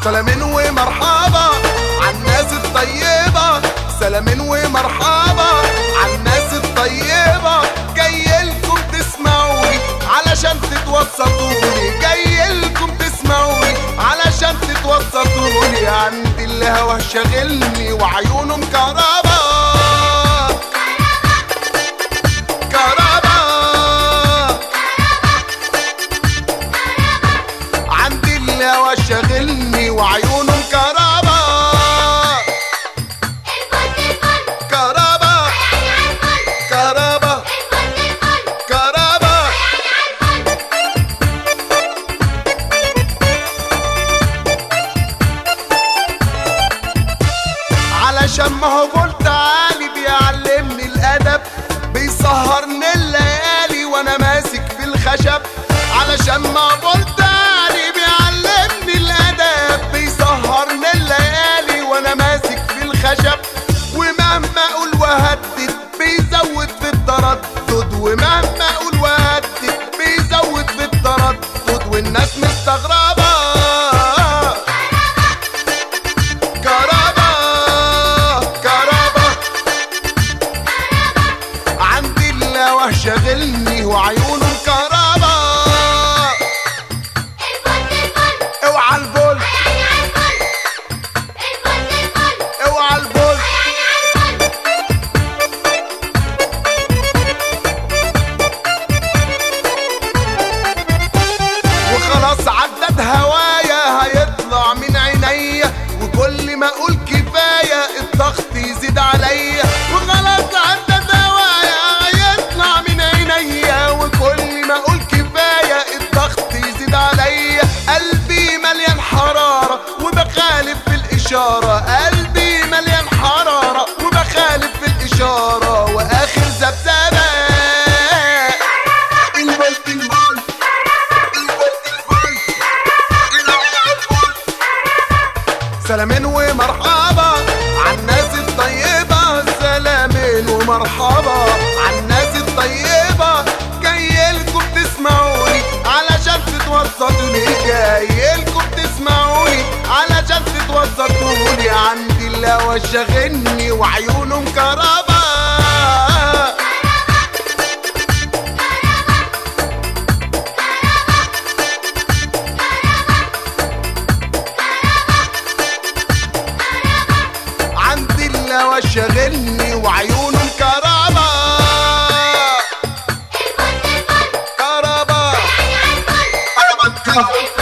سلامين ومرحبا عالناس الطيبة سلامين ومرحبا عالناس الطيبة جاي لكم تسمعوني علشان تتوسطوني جاي لكم تسمعوني علشان تتوسطوني عندي الهوى شاغلني وعيونه مكهربا كهربا عندي الهوى شاغلني وعيونه مكهربا كهربا كهربا كهربا علشان ما هو قلت عالي بيعلمني الادب بيسهرني الليالي وانا ماسك في الخشب علشان ما قلت عالي بيعلمني الادب بيسهرني الليالي وانا ماسك في الخشب ومهما اقول وهدد بيزود في التردد ومهما اقول وهدد بيزود في التردد والناس مستغربه كهربا كهربا عندي الهوى شاغلني وعيونه مكهربا اوعى البول اوعى البول وخلاص عدد هوايا هيطلع من عينيا وكل ما اقول كفايه الضغط يزيد عليا وخلاص عدد هوايا هيطلع من عينيا وكل ما اقول كفايه الضغط يزيد عليا قلبي مليان حراره وبخالف في الاشاره قلبي مليان حراره وبخالف في الاشاره واخر ذبذبه البول البول سلامين ومرحبا عالناس الطيبة سلامين ومرحبا عالناس الطيبة جاي لكم تسمعوني علشان تتوسطوني جاي لكم تسمعوني علشان تتوسطوني عندي الهوى شاغلني وعيونه مكهربا عندي الهوى شاغلني وعيونه مكهربا كهربا كهربا